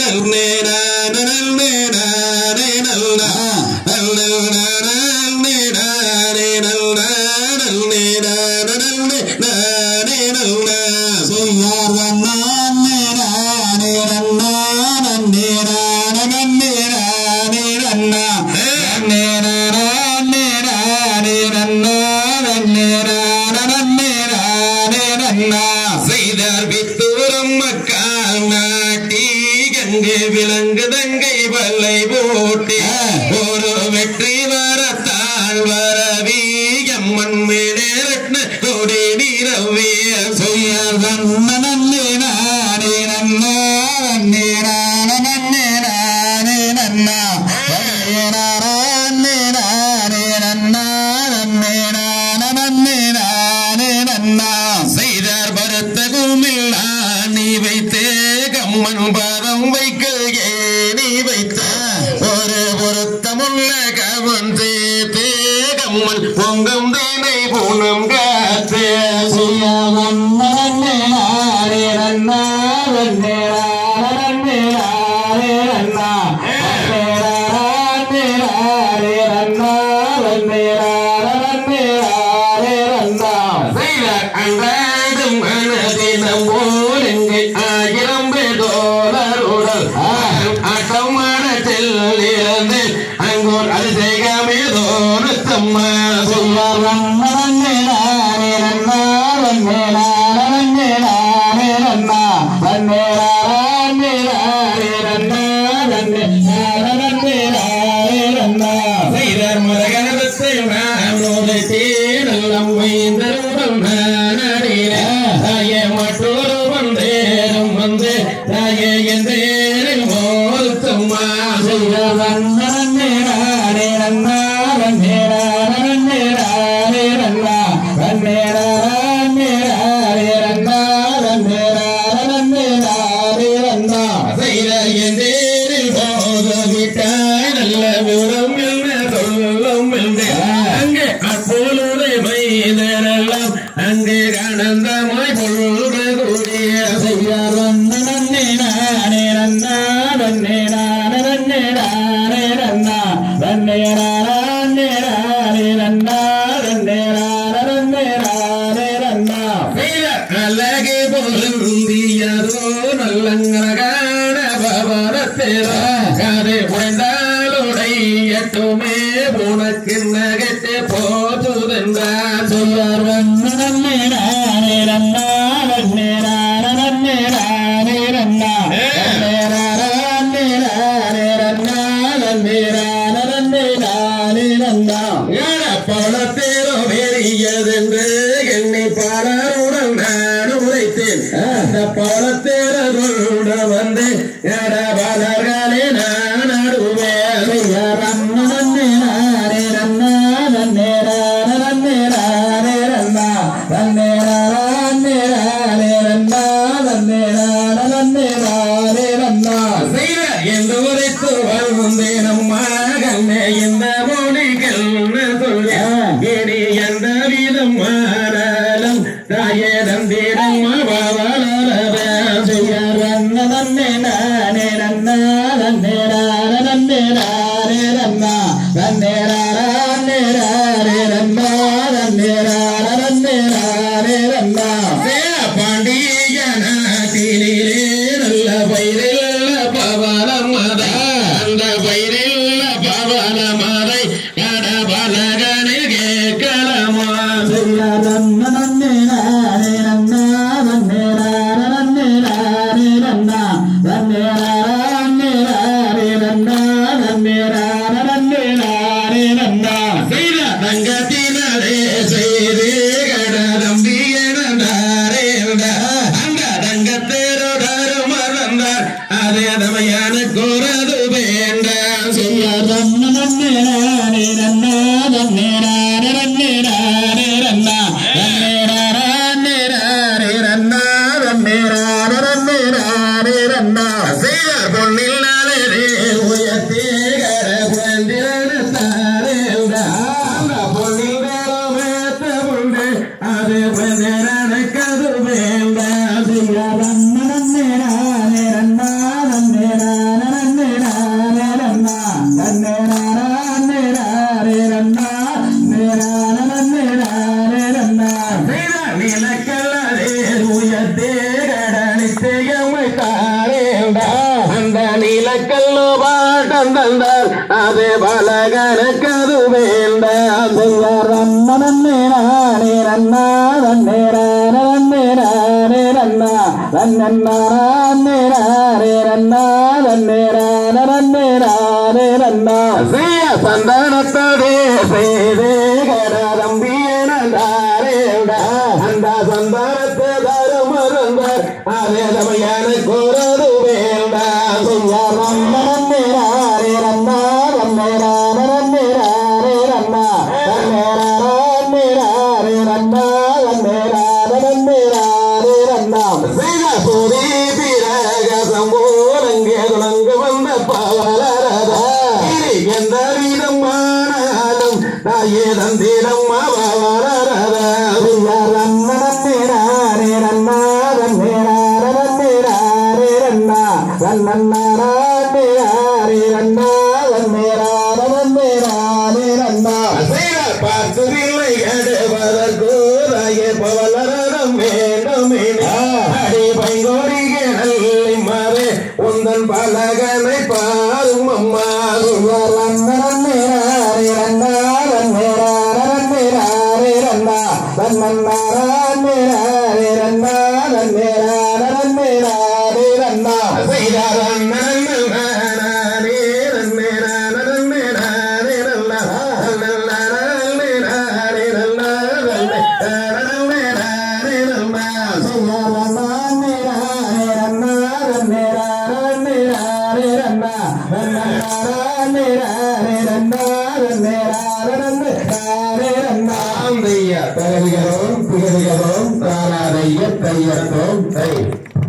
செய்தார் வித்தூரம் மக்கால் நாட்டி கங்கை விலங்கு தங்கை வல்லை போட்டி ஒரு வெற்றி வரத்தாள் வரவி எம்மன் மேலே ரத்ன கொடி நீரவிய செய்யார் செய்தார் பரத்த குமில்லா நீ வைத்தே கம்மன் பாதம் வைக்க நீ வைத்த ஒரு பொருத்தமுள்ள கவன் சேர்த்தே கம்மன் பொங்கம் தேனை பூனம் காத்தே செய்தார் அன்றாடும் மனதினம் போலெங்கு ஆயிரம் பேதோருடல் ஆட்டமான செல்லிருந்து அங்கோர் அதிசயமே தோணுத்தம்மா சொல்வார் செய்தார் மரகணத்தை நானோடு தேடலாம் வைந்தருடன் நானடின தாய மற்றொரு வந்தேரும் வந்து தாய என்றேரில் மோத்தம்மா செய்தார் செய்தார் என்றேரில் போதவிட்டாய் நல்ல விவரம் என்ன சொல்லும் என்று அங்கே அப்பொழுதை மைதரெல்லாம் அங்கே கணந்தமாய் பொழுது கூடிய செய்யார் அழகே பொருந்தியதோ நல்லங்கரகான பவரத்தேரோ கதை உடைந்தாலுடையட்டுமே உனக்கு நகத்தை போதுதென்றார் சொல்வார் பணத்தேரோ பெரியதென்று எண்ணி பலருடன் நான் உரைத்தேன் அந்த பணத்தேரோட வந்து எட பலர்களே நான் அடுவேன் செய்த என்று உரைத்து வாழ்ந்தேன் அம்மா கண்ணே இந்த மொழிகள் சொல்ல இனி எந்த விதம் மாறலம் தாயே தந்திரம்மா பாவலர செய்யார் பாண்டிய நாட்டினிலே நல்ல பயிரில் பவனம் அந்த பயிரில் பவனமதை கட பலகனில் கேட்கலாமா செய்த தங்கத்தினரே செய்து கட நம்பியனாரே அந்த தங்கத்தேரோடாரு மறந்தார் அதே தமையான கூறது வேண்டாம் செய்யாத செய்தார் பொன்னில்லாலே உயர்த்தி கர குழந்திரத்தாரே பொன்னில் மேத்த உண்டு அது கது வேண்டாம் செய்யாத வேண்டாம் அந்த நீலக்கல்லு பாட்டம் தந்தால் அது பலகனுக்கு அது வேண்டாம் செய்ய சந்தானத்தோடே செய்தே கரதம்பி என அந்த சந்தானத்தை தரும் மருந்தார் அதே சமையான கூறது வேண்டாம் செய்த போதே பிறக சம்போலங்கே துணங்கு வந்த பாவலரதா எந்த விதமானாலும் தாயே தந்திரம் பாவலரதா செய்த பார்த்துதில்லை கடுவதற்கோதாயே பவலரதம் வேண்டும் அடி பைங்கோடிகே நல்லி மாறே உந்தன் பலகனை பாரும் அம்மா தகதிகளும் திகதிகளும் தானாதைய தையத்தோம் தை